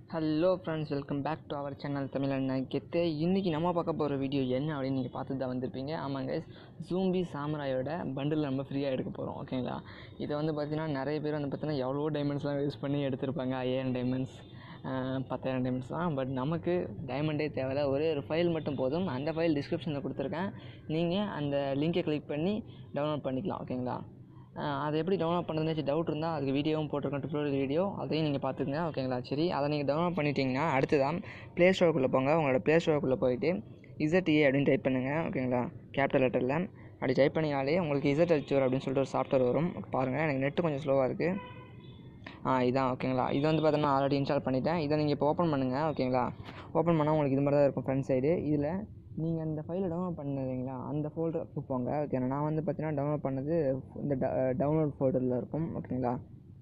Hello friends welcome back to our channel Tamil அண்ணன் கெத்து இன்றைக்கி நம்ம பார்க்க போகிற வீடியோ என்ன அப்படின்னு நீங்கள் பார்த்து தான் வந்திருப்பீங்க ஆமாங்க ஜூம்பி சாம்ராயோட பண்டில் நம்ம ஃப்ரீயாக எடுக்க போகிறோம் ஓகேங்களா இதை வந்து பார்த்தீங்கன்னா நிறைய பேர் வந்து பார்த்தீங்கன்னா எவ்வளோ டைமண்ட்ஸ்லாம் யூஸ் பண்ணி எடுத்திருப்பாங்க ஐயாயிரம் டைமண்ட்ஸ் பத்தாயிரம் டைமண்ட்ஸ் தான் பட் நமக்கு டைமண்டே தேவையில்ல ஒரே ஒரு ஃபைல் மட்டும் போதும் அந்த ஃபைல் டிஸ்கிரிப்ஷனில் கொடுத்துருக்கேன் நீங்கள் அந்த லிங்கை கிளிக் பண்ணி டவுன்லோட் பண்ணிக்கலாம் ஓகேங்களா அஹ் அதை எப்படி டவுன்லோட் பண்ணுறதுன்னு டவுட் இருந்தால் அதுக்கு வீடியோவும் போட்டிருக்கேன் டுட்டோரியல் வீடியோ அதையும் நீங்கள் பார்த்துக்குங்க ஓகேங்களா சரி அதை நீங்கள் டவுன்லோட் பண்ணிட்டீங்கன்னா அடுத்ததான் ப்ளே ஸ்டோருக்குள்ளே போங்க உங்களோட ப்ளே ஸ்டோருக்குள்ளே போயிட்டு இசட்ஏ அப்படின்னு டைப் பண்ணுங்கள் ஓகேங்களா கேபிட்டல் லெட்டரில் அப்படி டைப் பண்ணினாலே உங்களுக்கு இசட் அச்சூர் அப்படின்னு சொல்லிட்டு ஒரு சாஃப்ட்வேர் வரும் பாருங்கள் எனக்கு நெட்டு கொஞ்சம் ஸ்லோவாக இருக்குது ஆ இதான் ஓகேங்களா இது வந்து பார்த்தோன்னா ஆல்ரெடி இன்ஸ்டால் பண்ணிட்டேன் இதை நீங்கள் இப்போ ஓப்பன் பண்ணுங்கள் ஓகேங்களா ஓப்பன் பண்ணால் உங்களுக்கு இது மாதிரி தான் இருக்கும் ஃப்ரண்ட் சைடு இதில் நீங்கள் அந்த ஃபைலை டவுன்லோட் பண்ணதுங்களா அந்த ஃபோல்டருக்கு போங்க ஓகே நான் வந்து பார்த்தீங்கன்னா டவுன்லோட் பண்ணது இந்த டவுன்லோட் ஃபோல்டரில் இருக்கும் ஓகேங்களா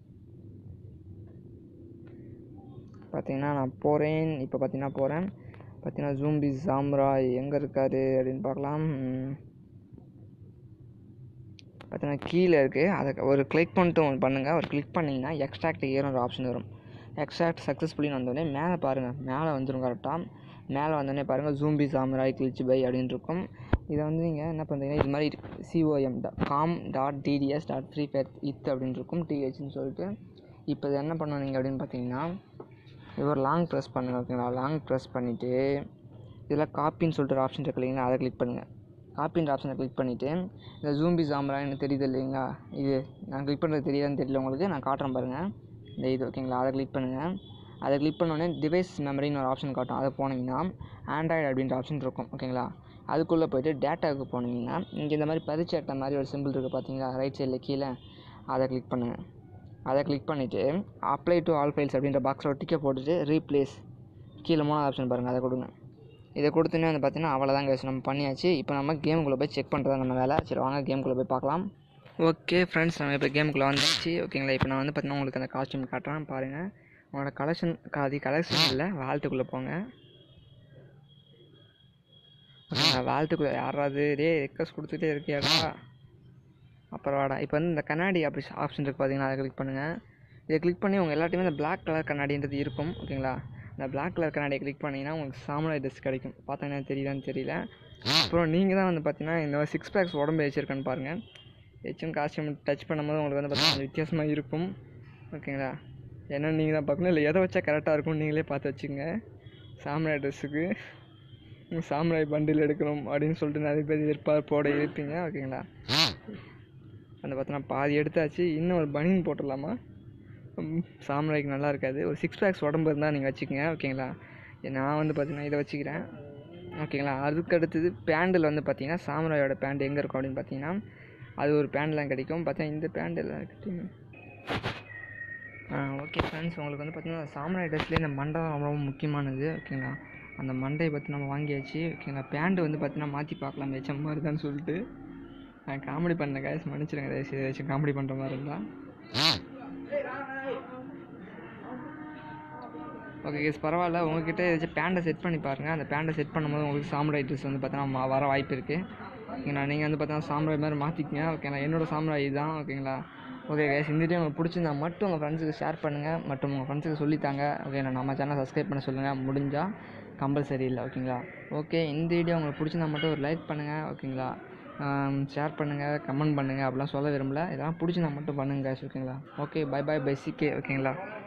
பார்த்தீங்கன்னா நான் போகிறேன் இப்போ பார்த்தீங்கன்னா போகிறேன் பார்த்தீங்கன்னா ஜூம்பி சாம்ராய் எங்கே இருக்கார் அப்படின்னு பார்க்கலாம் ம். பார்த்தீங்கன்னா கீழே இருக்குது அதை ஒரு கிளிக் பண்ணிட்டு ஒன்று பண்ணுங்கள் ஒரு கிளிக் பண்ணிங்கன்னா எக்ஸ்ட்ராக்ட் ஏறும் ஒரு ஆப்ஷன் வரும் எக்ஸ்ட்ராக்ட் சக்ஸஸ்ஃபுல்லின்னு வந்தோடனே மேலே பாருங்கள் மேலே வந்துடும் கரெக்டாக மேலே வந்தோடனே பாருங்கள் ஜூம்பி சாம்ராய் கிளிச் பை அப்படின்னு இருக்கும் இதை வந்து நீங்கள் என்ன பண்ணுறீங்கன்னா இது மாதிரி COM com dot TDS dot free fire இத் அப்படின்னு இருக்கும் டிஹெச்னு சொல்லிட்டு இப்போ இது என்ன பண்ணணும் நீங்கள் அப்படின்னு பார்த்தீங்கன்னா இது ஒரு லாங் ப்ரெஸ் பண்ணுங்கள் ஓகேங்களா லாங் ப்ரெஸ் பண்ணிவிட்டு இதில் காப்பின்னு சொல்லிட்டு ஒரு ஆப்ஷன் இருக்கு இல்லைங்களா அதை கிளிக் பண்ணுங்கள் காப்பின்ற ஆப்ஷனை கிளிக் பண்ணிவிட்டு இந்த ஜூம்பி சாம்ரா எனக்கு தெரியுது இல்லைங்களா இது நான் கிளிக் பண்ணுறது தெரியாதுன்னு தெரியல உங்களுக்கு நான் காட்டுறேன் பாருங்கள் இந்த இது ஓகேங்களா அதை கிளிக் பண்ணுங்கள் அதை கிளிக் பண்ணோடனே டிவைஸ் மெமரின்னு ஒரு ஆப்ஷன் காட்டும் அதை போனீங்கன்னா ஆண்ட்ராய்டு அப்படின்ற ஆப்ஷன் இருக்கும் ஓகேங்களா அதுக்குள்ளே போயிட்டு டேட்டாவுக்கு போனீங்கன்னா இங்கே இந்த மாதிரி பரிச்சு அட்டை மாதிரி ஒரு சிம்பிள் இருக்குது பார்த்தீங்களா ரைட் சைடில் கீழே அதை கிளிக் பண்ணுங்கள் அதை கிளிக் பண்ணிவிட்டு அப்ளை டு ஆல் ஃபைல்ஸ் அப்படின்ற பாக்ஸில் ஒரு டிக்கெட் போட்டுட்டு ரீப்ளேஸ் கீழே மூணாவது ஆப்ஷன் பாருங்கள் அதை கொடுங்க இதை கொடுத்தோன்னே வந்து பார்த்தீங்கன்னா அவ்வளோதான் guys நம்ம பண்ணியாச்சு இப்போ நம்ம கேமுக்குள்ளே போய் செக் பண்ணுறதா நம்ம வேலை சரி வாங்க கேமுக்குள்ளே போய் பார்க்கலாம் ஓகே ஃப்ரெண்ட்ஸ் நம்ம இப்போ கேமுக்குள்ளே வந்தாச்சு ஓகேங்களா இப்போ நான் வந்து பார்த்தீங்கன்னா உங்களுக்கு அந்த காஸ்டியூம் காட்டுறேன் பாருங்கள் உங்களோட கலெக்ஷன் அது கலெக்ஷன் இல்லை வாழ்த்துக்குள்ளே போங்க ஓகேங்களா வாழ்த்துக்குள்ளே யாராவது டே ரெக்வஸ்ட் கொடுத்துட்டே இருக்கியாடா அப்புறம் வாடா இப்போ வந்து இந்த கண்ணாடி அப்படி ஆப்ஷன் இருக்குது பார்த்தீங்கன்னா அதை கிளிக் பண்ணுங்கள் இதை கிளிக் பண்ணி உங்கள் எல்லாத்தையுமே இந்த Black கலர் கண்ணாடின்றது இருக்கும் ஓகேங்களா இந்த Black கலர் கண்ணாடியை கிளிக் பண்ணிங்கன்னா உங்களுக்கு சாமுராய் ட்ரெஸ் கிடைக்கும் பார்த்தீங்கன்னா தெரியுதான்னு தெரியல அப்புறம் நீங்கள் தான் வந்து பார்த்தீங்கன்னா இந்த சிக்ஸ் பேக்ஸ் உடம்பு வச்சிருக்கேன்னு பாருங்கள் ஹெச்எம் காஸ்டியூம் டச் பண்ணும்போது உங்களுக்கு வந்து பார்த்தீங்கன்னா வித்தியாசமாக இருக்கும் ஓகேங்களா ஏன்னா நீங்கள் தான் பார்க்கணும் இல்லை எதை வச்சா கரெக்டாக இருக்கும் நீங்களே பார்த்து வச்சுங்க சாமுராய் ட்ரெஸ்ஸுக்கு சாமுராய் பண்டில் எடுக்கணும் அப்படின்னு சொல்லிட்டு நிறைய பேர் எதிர்பார்ப்போட இருப்பீங்க ஓகேங்களா அந்த பார்த்தோன்னா பாதி எடுத்தாச்சு இன்னும் ஒரு பனியன் போட்டுடலாமா ம், சாமுராய்க்கு நல்லா இருக்காது ஒரு சிக்ஸ் பேக்ஸ் உடம்பு இருந்தால் நீங்கள் வச்சுக்கோங்க ஓகேங்களா நான் வந்து பார்த்தீங்கன்னா இதை வச்சுக்கிறேன் ஓகேங்களா அதுக்கு அடுத்தது பேண்டில் வந்து பார்த்தீங்கன்னா சாமுராயோட பேண்ட் எங்கே இருக்கும் அப்படின்னு பார்த்தீங்கன்னா அது ஒரு பேண்ட்லாம் கிடைக்கும் பார்த்தா இந்த பேண்ட் எல்லாம் கிடைக்கும் ஓகே ஃப்ரெண்ட்ஸ் உங்களுக்கு வந்து பார்த்தீங்கன்னா சாமுராய் ட்ரெஸ்லேயே இந்த மண்டை தான் ரொம்ப ரொம்ப முக்கியமானது ஓகேங்களா அந்த மண்டையை பற்றி நம்ம வாங்கியாச்சு ஓகேங்களா பேண்ட் வந்து பார்த்தீங்கன்னா மாற்றி பார்க்கலாம் வச்ச மாதிரி தான் சொல்லிட்டு நான் காமெடி பண்ண காய்ஸ் மன்னிச்சிடுங்க தயவுசெய்து ஏதாச்சும் காமெடி பண்ணுற மாதிரி இருந்தால் ஓகே கேஸ் பரவாயில்ல உங்ககிட்ட ஏதாச்சும் பேண்டை செட் பண்ணி பாருங்கள் அந்த பேண்டை செட் பண்ணும்போது உங்களுக்கு சாம்ராய் ட்ரெஸ் வந்து பார்த்தீங்கன்னா வர வாய்ப்பு இருக்குது ஓகேங்களா நீங்கள் வந்து பார்த்தீங்கன்னா சாம்ராய் மாதிரி மாற்றிக்கங்க ஓகேங்களா என்னோட சாம்ராய் தான் ஓகேங்களா ஓகே கேஸ் இந்த வீடியோ உங்களுக்கு பிடிச்சிருந்தா மட்டும் உங்கள் ஃப்ரெண்ட்ஸுக்கு ஷேர் பண்ணுங்கள் மற்றும் உங்கள் ஃப்ரெண்ட்ஸுக்கு சொல்லித்தாங்க ஓகேங்களா நம்ம சேனல் சப்ஸ்கிரைப் பண்ண சொல்லுங்கள் முடிஞ்சால் கம்பல்சரி இல்லை ஓகேங்களா ஓகே இந்த வீடியோ உங்களுக்கு பிடிச்சிருந்தா மட்டும் ஒரு லைக் பண்ணுங்கள் ஓகேங்களா ஷேர் பண்ணுங்கள் கமெண்ட் பண்ணுங்கள் அப்படிலாம் சொல்ல விரும்பல இதெல்லாம் பிடிச்சிருந்தா மட்டும் பண்ணுங்க guys ஓகேங்களா okay bye bye bye CK ஓகேங்களா